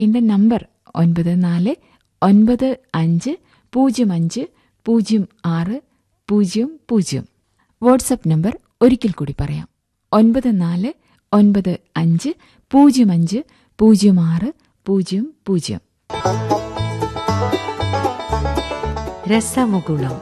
എൻ്റെ നമ്പർ ഒൻപത് നാല് ഒൻപത് അഞ്ച് പൂജ്യം അഞ്ച് പൂജ്യം ആറ് പൂജ്യം പൂജ്യം വാട്സപ്പ് നമ്പർ ഒരിക്കൽ കൂടി പറയാം ഒൻപത് നാല് ഒൻപത് അഞ്ച് പൂജ്യം അഞ്ച് പൂജ്യം ആറ് പൂജ്യം പൂജ്യം രസമുകുളം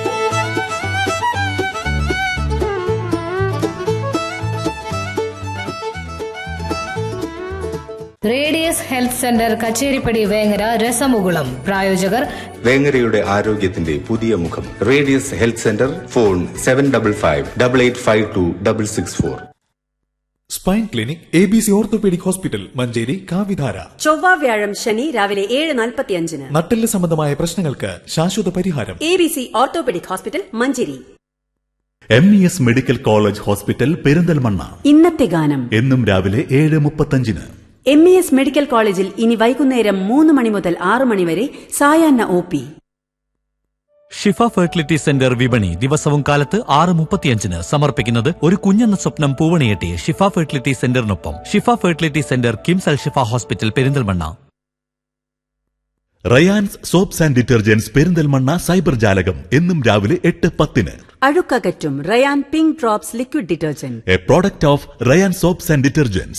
radius health centre Kacheripadi Vengara രസമുകുളം പ്രായോജകർ വേങ്ങരയുടെ ആരോഗ്യത്തിന്റെ പുതിയ മുഖം radius health centre phone seven double five double eight five two double six four spine clinic A B C orthopaedic hospital Manjeri കാവിധാര ചൊവ്വ വ്യാഴം ശനി രാവിലെ ഏഴ് നാൽപ്പത്തിയഞ്ചിന് നട്ടെല്ല് സംബന്ധമായ പ്രശ്നങ്ങൾക്ക് ശാശ്വത പരിഹാരം A B C orthopaedic hospital Manjeri M E S medical college hospital Perinthalmanna ഇന്നത്തെ ഗാനം എന്നും രാവിലെ ഏഴ് മുപ്പത്തഞ്ചിന് എം ഇ എസ് മെഡിക്കൽ കോളേജിൽ ഇനി വൈകുന്നേരം മൂന്ന് മണി മുതൽ ആറ് മണി വരെ സായാഹ്ന O P Shifa fertility centre വിപണി ദിവസവും കാലത്ത് ആറ് മുപ്പത്തിയഞ്ചിന് സമർപ്പിക്കുന്നത് ഒരു കുഞ്ഞെന്ന സ്വപ്നം പൂവണിയെട്ടി ഷിഫ ഫെർട്ടിലിറ്റി സെന്ററിനൊപ്പം Shifa fertility centre KIMS Al Shifa hospital Perinthalmanna Rayans soaps and detergents Perinthalmanna cyber ജാലകം എന്നും രാവിലെ എട്ട് പത്തിന് അഴുക്കകറ്റും Rayan pink drops liquid detergent a product of Rayan soaps and detergents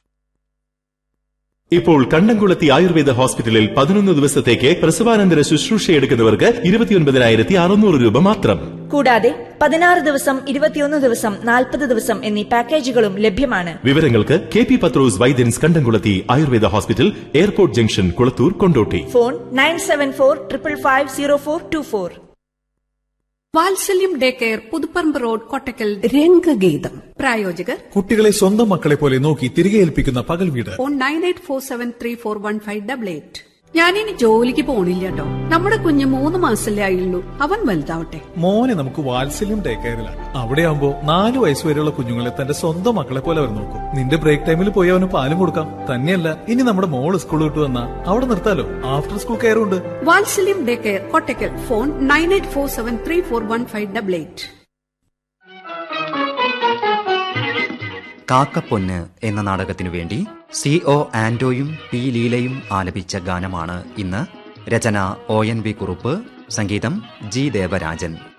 ഇപ്പോൾ കണ്ടംകുളത്തി ആയുർവേദ ഹോസ്പിറ്റലിൽ പതിനൊന്ന് ദിവസത്തേക്ക് പ്രസവാനന്തര ശുശ്രൂഷ എടുക്കുന്നവർക്ക് ഇരുപത്തിയൊൻപതിനായിരത്തി അറുന്നൂറ് രൂപ മാത്രം കൂടാതെ പതിനാറ് ദിവസം ഇരുപത്തിയൊന്ന് ദിവസം നാൽപ്പത് ദിവസം എന്നീ പാക്കേജുകളും ലഭ്യമാണ് വിവരങ്ങൾക്ക് K P Pathros Vaidyans Kandamkulathy Ayurveda hospital airport junction Kulathur Kondotty phone nine seven four triple five zero four two four Vatsalyam day care Puthuparamba road Kottakkal രംഗഗീതം പ്രായോജകർ കുട്ടികളെ സ്വന്തം മക്കളെ പോലെ നോക്കി തിരികെ ഏൽപ്പിക്കുന്ന പകൽ വീട് phone nine eight four seven three four one five double eight ഞാനിനി ജോലിക്ക് പോണില്ല കേട്ടോ നമ്മുടെ കുഞ്ഞ് മൂന്ന് മാസല്ലേ ആയുള്ളൂ അവൻ വലുതാവട്ടെ മോനെ നമുക്ക് വാത്സല്യം ഡേ കെയറിലാണ് അവിടെയാകുമ്പോ നാലു വയസ്സ് വരെയുള്ള കുഞ്ഞുങ്ങളെ തന്റെ സ്വന്തം മക്കളെ പോലെ അവർ നോക്കും നിന്റെ ബ്രേക്ക് ടൈമിൽ പോയി അവന് പാലും കൊടുക്കാം തന്നെയല്ല ഇനി നമ്മുടെ മോള് സ്കൂൾ വിട്ടു വന്നാ അവിടെ നിർത്താലോ ആഫ്റ്റർ സ്കൂൾ കെയർ ഉണ്ട് Vatsalyam day care Kottakkal phone nine eight four seven three four one five double eight കാക്കപ്പൊന്ന് എന്ന നാടകത്തിനു വേണ്ടി സി ഒ ആന്റോയും പി ലീലയും ആലപിച്ച ഗാനമാണ് ഇന്ന് രചന ഒ എൻ വി കുറുപ്പ് സംഗീതം ജി ദേവരാജൻ